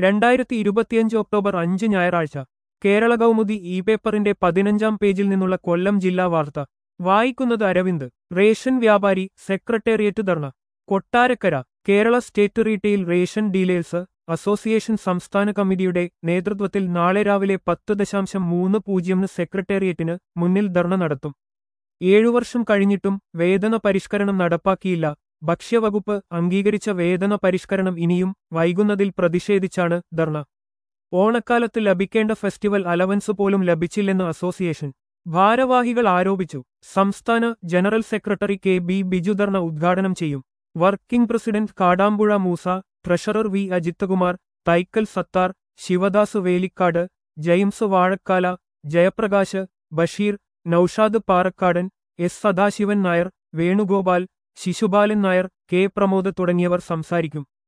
രണ്ടായിരത്തി ഇരുപത്തിയഞ്ച് ഒക്ടോബർ അഞ്ച് ഞായറാഴ്ച കേരള കൗമുദി ഇ പേപ്പറിന്റെ പതിനഞ്ചാം പേജിൽ നിന്നുള്ള കൊല്ലം ജില്ലാ വാർത്ത വായിക്കുന്നത് അരവിന്ദ് റേഷൻ വ്യാപാരി secretariat dharna Kottarakkara Kerala state retail ration dealers association സംസ്ഥാന കമ്മിറ്റിയുടെ നേതൃത്വത്തിൽ നാളെ രാവിലെ പത്ത് ദശാംശം മൂന്ന് പൂജ്യമിന് സെക്രട്ടേറിയറ്റിന് മുന്നിൽ ധർണ നടത്തും ഏഴു വർഷം കഴിഞ്ഞിട്ടും വേതന പരിഷ്കരണം നടപ്പാക്കിയില്ല ഭക്ഷ്യവകുപ്പ് അംഗീകരിച്ച വേതന പരിഷ്കരണം ഇനിയും വൈകുന്നതിൽ പ്രതിഷേധിച്ചാണ് ധർണ ഓണക്കാലത്ത് ലഭിക്കേണ്ട ഫെസ്റ്റിവൽ അലവൻസ് പോലും ലഭിച്ചില്ലെന്ന് അസോസിയേഷൻ ഭാരവാഹികൾ ആരോപിച്ചു സംസ്ഥാന general secretary K B Biju dharna ഉദ്ഘാടനം ചെയ്യും working president Kadampuzha Moosa treasurer V Ajithakumar Thaikkal Sathar Sivadas Velikkad James Vazhakkala Jayaprakash Basheer Noushad Parakkadan S Sadasivan Nair Venugopal Sisupalan Nair K Pramod തുടങ്ങിയവർ സംസാരിക്കും